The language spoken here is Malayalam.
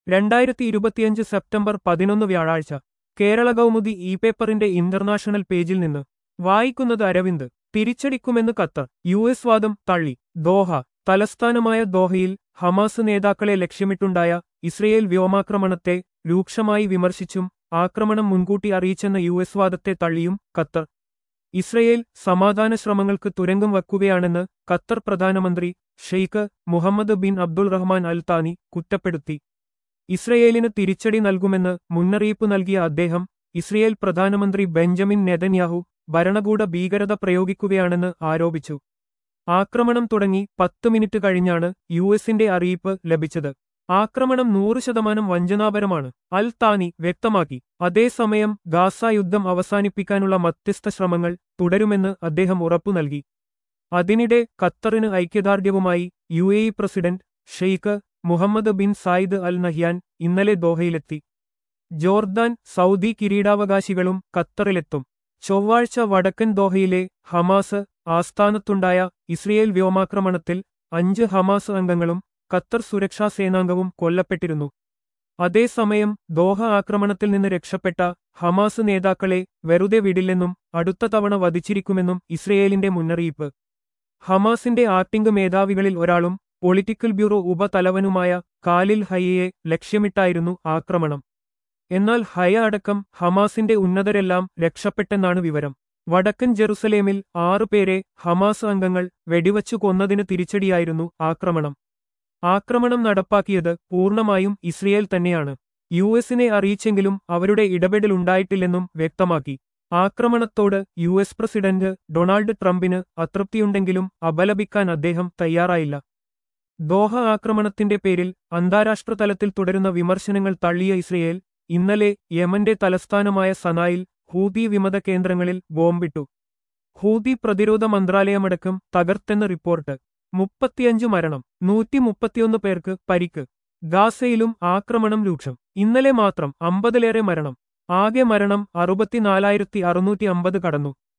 രണ്ടായിരത്തി ഇരുപത്തിയഞ്ച് സെപ്റ്റംബർ പതിനൊന്ന് വ്യാഴാഴ്ച കേരള കൗമുദി ഇ പേപ്പറിന്റെ ഇന്റർനാഷണൽ പേജിൽ നിന്ന് വായിക്കുന്നത് അരവിന്ദ് തിരിച്ചടിക്കുമെന്ന് ഖത്തർ യു എസ് വാദം തള്ളി ദോഹ തലസ്ഥാനമായ ദോഹയിൽ ഹമാസ് നേതാക്കളെ ലക്ഷ്യമിട്ടുണ്ടായ ഇസ്രയേൽ വ്യോമാക്രമണത്തെ രൂക്ഷമായി വിമർശിച്ചും ആക്രമണം മുൻകൂട്ടി അറിയിച്ചെന്ന യു എസ് വാദത്തെ തള്ളിയും ഖത്തർ ഇസ്രയേൽ സമാധാന ശ്രമങ്ങൾക്ക് തുരങ്കം വയ്ക്കുകയാണെന്ന് ഖത്തർ പ്രധാനമന്ത്രി Sheikh Mohammed bin Abdul Rahman Al Thani കുറ്റപ്പെടുത്തി ഇസ്രയേലിന് തിരിച്ചടി നൽകുമെന്ന് മുന്നറിയിപ്പ് നൽകിയ അദ്ദേഹം ഇസ്രയേൽ പ്രധാനമന്ത്രി ബെഞ്ചമിൻ നെതന്യാഹു ഭരണകൂട ഭീകരത പ്രയോഗിക്കുകയാണെന്ന് ആരോപിച്ചു ആക്രമണം തുടങ്ങി പത്ത് മിനിറ്റ് കഴിഞ്ഞാണ് യു എസിന്റെ അറിയിപ്പ് ലഭിച്ചത് ആക്രമണം നൂറ് ശതമാനം വഞ്ചനാപരമാണ് അൽ താനി വ്യക്തമാക്കി അതേസമയം ഗാസ യുദ്ധം അവസാനിപ്പിക്കാനുള്ള മധ്യസ്ഥ ശ്രമങ്ങൾ തുടരുമെന്ന് അദ്ദേഹം ഉറപ്പു നൽകി അതിനിടെ ഖത്തറിന് ഐക്യദാർഢ്യവുമായി U A E president Sheikh Mohammed bin Zayed Al Nahyan ഇന്നലെ ദോഹയിലെത്തി ജോർദാൻ സൗദി കിരീടാവകാശികളും ഖത്തറിലെത്തും ചൊവ്വാഴ്ച വടക്കൻ ദോഹയിലെ ഹമാസ് ആസ്ഥാനത്തുണ്ടായ ഇസ്രയേൽ വ്യോമാക്രമണത്തിൽ അഞ്ച് ഹമാസ് അംഗങ്ങളും ഖത്തർ സുരക്ഷാ സേനാംഗവും കൊല്ലപ്പെട്ടിരുന്നു അതേസമയം ദോഹ ആക്രമണത്തിൽ നിന്ന് രക്ഷപ്പെട്ട ഹമാസ് നേതാക്കളെ വെറുതെ വിടില്ലെന്നും അടുത്ത തവണ വധിച്ചിരിക്കുമെന്നും ഇസ്രയേലിന്റെ മുന്നറിയിപ്പ് ഹമാസിന്റെ ആർട്ടിംഗ് മേധാവികളിൽ ഒരാളും പൊളിറ്റിക്കൽ ബ്യൂറോ ഉപതലവനുമായ കാലിൽ ഹയ്യയെ ലക്ഷ്യമിട്ടായിരുന്നു ആക്രമണം എന്നാൽ ഹയ അടക്കം ഹമാസിന്റെ ഉന്നതരെല്ലാം രക്ഷപ്പെട്ടെന്നാണ് വിവരം വടക്കൻ ജെറുസലേമിൽ ആറുപേരെ ഹമാസ് അംഗങ്ങൾ വെടിവച്ചു കൊന്നതിന് തിരിച്ചടിയായിരുന്നു ആക്രമണം ആക്രമണം നടപ്പാക്കിയത് പൂർണ്ണമായും ഇസ്രയേൽ തന്നെയാണ് യു എസിനെ അറിയിച്ചെങ്കിലും അവരുടെ ഇടപെടലുണ്ടായിട്ടില്ലെന്നും വ്യക്തമാക്കി ആക്രമണത്തോട് യു എസ് പ്രസിഡന്റ് ഡൊണാൾഡ് ട്രംപിന് അതൃപ്തിയുണ്ടെങ്കിലും അപലപിക്കാൻ അദ്ദേഹം തയ്യാറായില്ല ദോഹ ആക്രമണത്തിന്റെ പേരിൽ അന്താരാഷ്ട്ര തലത്തിൽ തുടരുന്ന വിമർശനങ്ങൾ തള്ളിയ ഇസ്രയേൽ ഇന്നലെ യമന്റെ തലസ്ഥാനമായ സനായിൽ ഹൂതി വിമത കേന്ദ്രങ്ങളിൽ ബോംബിട്ടു ഹൂതി പ്രതിരോധ മന്ത്രാലയമടക്കം തകർത്തെന്ന് റിപ്പോർട്ട് മുപ്പത്തിയഞ്ച് മരണം നൂറ്റി മുപ്പത്തിയൊന്ന് പേർക്ക് പരിക്ക് ഗാസയിലും ആക്രമണം രൂക്ഷം ഇന്നലെ മാത്രം അമ്പതിലേറെ മരണം ആകെ മരണം അറുപത്തിനാലായിരത്തി അറുന്നൂറ്റി അമ്പത് കടന്നു